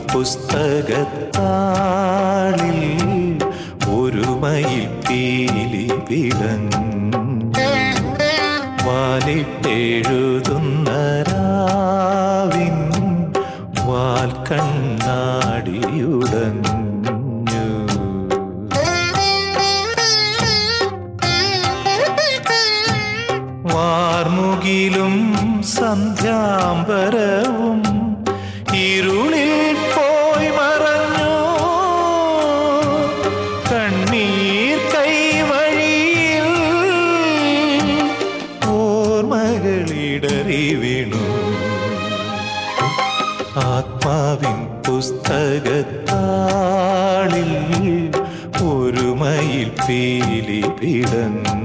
പുസ്തകത്താളിൽ ഒരുമയിൽ പീലി വിടഞ്ഞു വാലിട്ടെഴുതുന്ന രാവിൻ വാൽ കണ്ണാടിയുടഞ്ഞു വാർമുകിലും സന്ധ്യാംബരവും ഇരുളിൽ പോയി മറഞ്ഞു കണ്ണീർ കൈവഴിയിൽ ഓർമ്മകളിടറി വീണു ആത്മാവിൻ പുസ്തകത്താളിൽ ഒരുമയിൽ പീലി വിടഞ്ഞു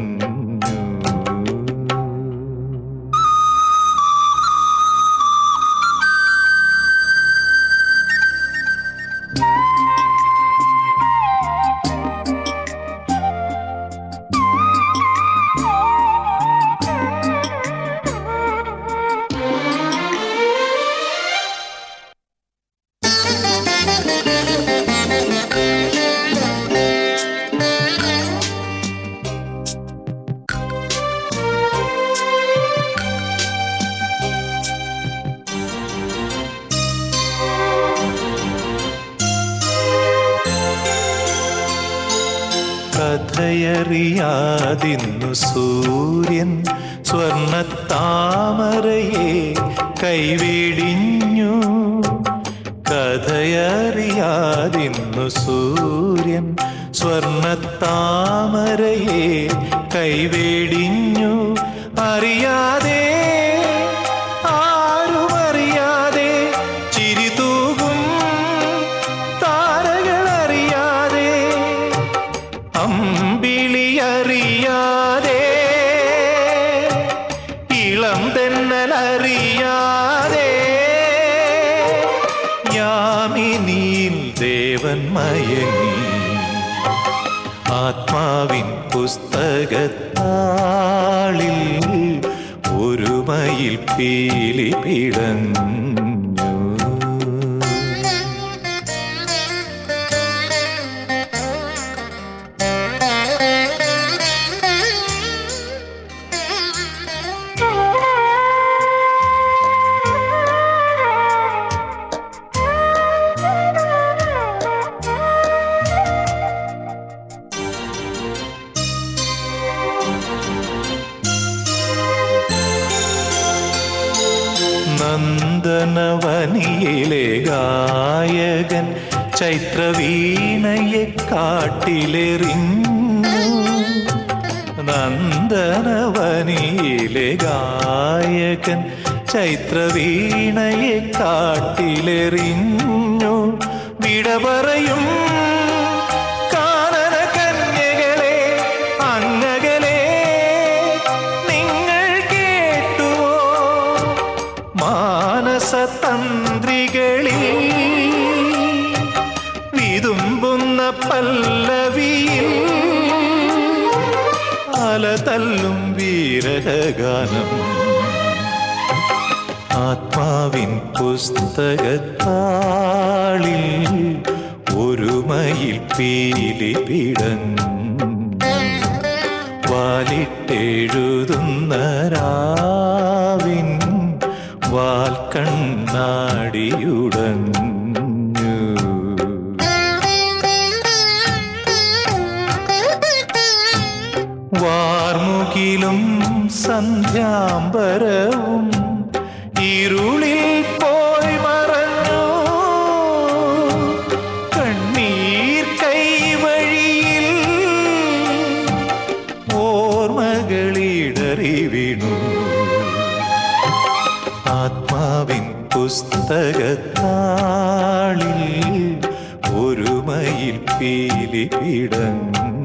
കഥയറിയാതിന്നു സൂര്യൻ സ്വർണത്താമരയെ കൈവെടിഞ്ഞു കഥയറിയാതിന്നു സൂര്യൻ സ്വർണത്താമരയെ കൈവെടിഞ്ഞു അറിയാതെ ആരുമറിയാതെ ചിരി തൂകും താരകളറിയാതെ അമ്പിളിയറിയാതെ ഇളം തെന്നലറിയാതെ യാമിനിയിൽ ദേവൻ മയങ്ങി ആത്മാവിൻ പുസ്തകത്താളിൽ ഒരുമയിൽ പീലി പിടഞ്ഞു നന്ദനവനിയിലെ ഗായകൻ ചൈത്രവീണയെ കാട്ടിലെറിഞ്ഞു നന്ദനവനിയിലെ ഗായകൻ ചൈത്രവീണയെ കാട്ടിലെറിഞ്ഞു വിട പറയും കാനന കന്യകളെ അങ്ങകലെ നിങ്ങൾ കേട്ടുവോ മാനസതന്ത്രികളിൽ വിതുമ്പുന്ന പല്ലവിയിൽ അലതല്ലും വീരഗാനം ആത്മാവിൻ പുസ്തകത്താളിൽ ഒരുമയിൽ പീലി പിടഞ്ഞു വാലിട്ടെഴുതുന്ന രാവിൻ വാൽ കണ്ണാടിയുടഞ്ഞു വാർമുകിലും സന്ധ്യാംബരവും ഇരുളിൽ പോയി മറഞ്ഞു കണ്ണീർ കൈവഴിയിൽ ഓർമ്മകളിടറി വീണു ആത്മാവിൻ പുസ്തകത്താളിൽ ഒരുമയിൽ പീലി പിടഞ്ഞു